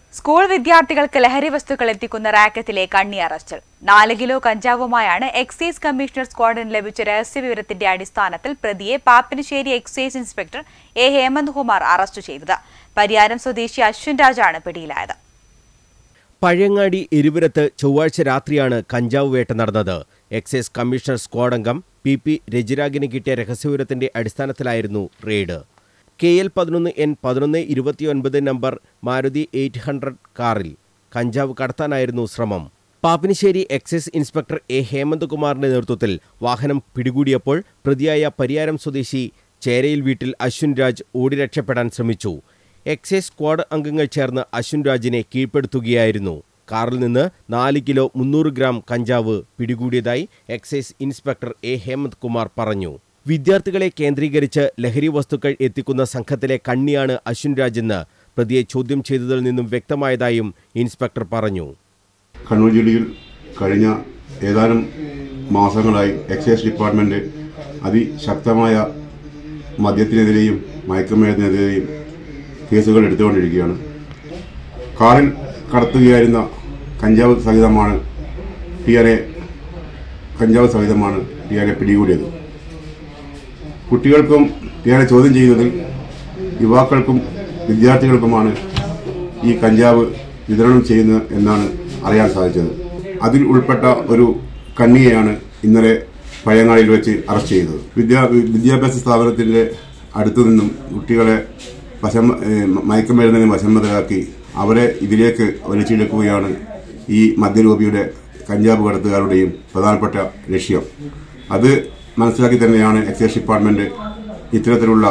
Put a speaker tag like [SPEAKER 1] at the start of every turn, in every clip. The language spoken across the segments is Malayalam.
[SPEAKER 1] സ്കൂൾ വിദ്യാർത്ഥികൾക്ക് ലഹരി വസ്തുക്കൾ എത്തിക്കുന്ന റാക്കറ്റിലെ കണ്ണി അറസ്റ്റിൽ നാല് കിലോ കഞ്ചാവുമായാണ് എക്സൈസ് കമ്മീഷണർ സ്ക്വാഡിന് ലഭിച്ച രഹസ്യവിവരത്തിന്റെ അടിസ്ഥാനത്തിൽ പ്രതിയെ Pappinissery excise inspector A Hemanth Kumar arrest ചെയ്തത് പരിയാരം സ്വദേശി അശ്വിൻ രാജാണ് പിടിയിലായത്
[SPEAKER 2] പഴയങ്ങാടി എരിപുരത്ത് ചൊവ്വാഴ്ച രാത്രിയാണ് കഞ്ചാവ് വേട്ട നടന്നത് എക്സൈസ് കമ്മീഷണർ സ്ക്വാഡ് അംഗം പി പി രജിരാഗിന് കിട്ടിയ രഹസ്യവിവരത്തിന്റെ അടിസ്ഥാനത്തിലായിരുന്നു റെയ്ഡ് കെ എൽ പതിനൊന്ന് എൻ പതിനൊന്ന് ഇരുപത്തിയൊൻപത് നമ്പർ മാരുതി എയ്റ്റ് ഹൺഡ്രഡ് കാറിൽ കഞ്ചാവ് കടത്താനായിരുന്നു ശ്രമം Pappinissery excise inspector A Hemanth കുമാറിന്റെ നേതൃത്വത്തിൽ വാഹനം പിടികൂടിയപ്പോൾ പ്രതിയായ പരിയാരം സ്വദേശി ചേരയിൽ വീട്ടിൽ അശ്വിൻ രാജ് ഓടി രക്ഷപ്പെടാൻ ശ്രമിച്ചു എക്സൈസ് സ്ക്വാഡ് അംഗങ്ങൾ ചേർന്ന് അശ്വിൻ രാജിനെ കീഴ്പ്പെടുത്തുകയായിരുന്നു കാറിൽ നിന്ന് നാല് കിലോ മുന്നൂറ് ഗ്രാം കഞ്ചാവ് പിടികൂടിയതായി excise inspector A Hemanth Kumar പറഞ്ഞു വിദ്യാർത്ഥികളെ കേന്ദ്രീകരിച്ച് ലഹരി വസ്തുക്കൾ എത്തിക്കുന്ന സംഘത്തിലെ കണ്ണിയാണ് അശ്വിൻ രാജെന്ന് പ്രതിയെ ചോദ്യം ചെയ്തതിൽ നിന്നും വ്യക്തമായതായും ഇൻസ്പെക്ടർ പറഞ്ഞു
[SPEAKER 3] കണ്ണൂർ ജില്ലയിൽ കഴിഞ്ഞ ഏതാനും മാസങ്ങളായി എക്സൈസ് ഡിപ്പാർട്ട്മെന്റ് അതിശക്തമായ മദ്യത്തിനെതിരെയും മയക്കുമരുന്നിനെതിരെയും കേസുകൾ എടുത്തുകൊണ്ടിരിക്കുകയാണ് കാറിൽ കടത്തുകയായിരുന്ന കഞ്ചാവ് സഹിതമാണ് ടിയറെ കഞ്ചാവ് സഹിതമാണ് ടിയറെ പിടികൂടിയത് കുട്ടികൾക്കും ടിയറെ ചോദ്യം ചെയ്യുന്നതിൽ യുവാക്കൾക്കും വിദ്യാർത്ഥികൾക്കുമാണ് ഈ കഞ്ചാവ് വിതരണം ചെയ്യുന്നത് എന്നാണ് അറിയാൻ സാധിച്ചത് അതിൽ ഉൾപ്പെട്ട ഒരു കണ്ണിയെയാണ് ഇന്നലെ പഴയങ്ങാടിയിൽ വെച്ച് അറസ്റ്റ് ചെയ്തത് വിദ്യാ വിദ്യാഭ്യാസ സ്ഥാപനത്തിന്റെ അടുത്തു നിന്നും കുട്ടികളെ വശം ഏഹ് മയക്കുമരുന്നിന് വശംവതരാക്കി അവരെ ഇതിലേക്ക് വലിച്ചെടുക്കുകയാണ് ഈ മദ്യലോബിയുടെ കഞ്ചാവ് കടത്തുകാരുടെയും പ്രധാനപ്പെട്ട ലക്ഷ്യം അത് മനസ്സിലാക്കി തന്നെയാണ് എക്സൈസ് ഡിപ്പാർട്ട്മെന്റ് ഇത്തരത്തിലുള്ള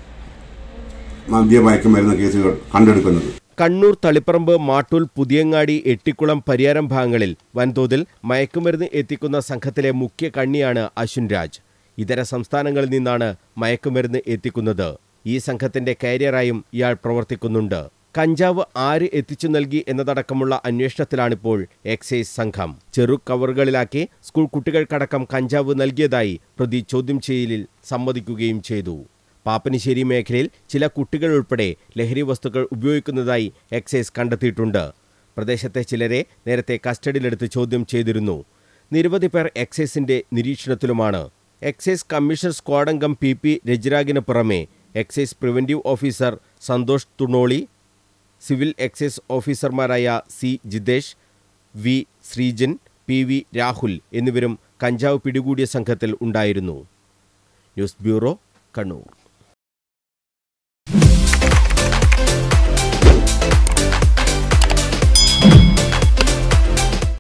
[SPEAKER 3] മദ്യ മയക്കുമരുന്ന് കേസുകൾ കണ്ടെടുക്കുന്നത്
[SPEAKER 2] കണ്ണൂർ തളിപ്പറമ്പ് മാട്ടൂൽ പുതിയങ്ങാടി എട്ടിക്കുളം പരിയാരം ഭാഗങ്ങളിൽ വൻതോതിൽ മയക്കുമരുന്ന് എത്തിക്കുന്ന സംഘത്തിലെ മുഖ്യ കണ്ണിയാണ് അശ്വിൻ രാജ് ഇതര സംസ്ഥാനങ്ങളിൽ നിന്നാണ് മയക്കുമരുന്ന് എത്തിക്കുന്നത് ഈ സംഘത്തിന്റെ കാരിയറായും ഇയാൾ പ്രവർത്തിക്കുന്നുണ്ട് കഞ്ചാവ് ആര് എത്തിച്ചു നൽകി എന്നതടക്കമുള്ള അന്വേഷണത്തിലാണിപ്പോൾ എക്സൈസ് സംഘം ചെറു കവറുകളിലാക്കി സ്കൂൾ കുട്ടികൾക്കടക്കം കഞ്ചാവ് നൽകിയതായി പ്രതി ചോദ്യം ചെയ്യലിൽ സമ്മതിക്കുകയും ചെയ്തു പാപ്പനിശ്ശേരി മേഖലയിൽ ചില കുട്ടികൾ ഉൾപ്പെടെ ലഹരി വസ്തുക്കൾ ഉപയോഗിക്കുന്നതായി എക്സൈസ് കണ്ടെത്തിയിട്ടുണ്ട് പ്രദേശത്തെ ചിലരെ നേരത്തെ കസ്റ്റഡിയിലെടുത്ത് ചോദ്യം ചെയ്തിരുന്നു നിരവധി പേർ എക്സൈസിന്റെ നിരീക്ഷണത്തിലുമാണ് എക്സൈസ് കമ്മീഷണർ സ്ക്വാഡ് അംഗം പി പി രജിരാഗിന് പുറമെ excise preventive officer Santhosh Thunoli civil excise ഓഫീസർമാരായ C Jithesh V Sreejan P V Rahul എന്നിവരും കഞ്ചാവ് പിടികൂടിയ സംഘത്തിൽ ഉണ്ടായിരുന്നു ന്യൂസ് ബ്യൂറോ കണ്ണൂർ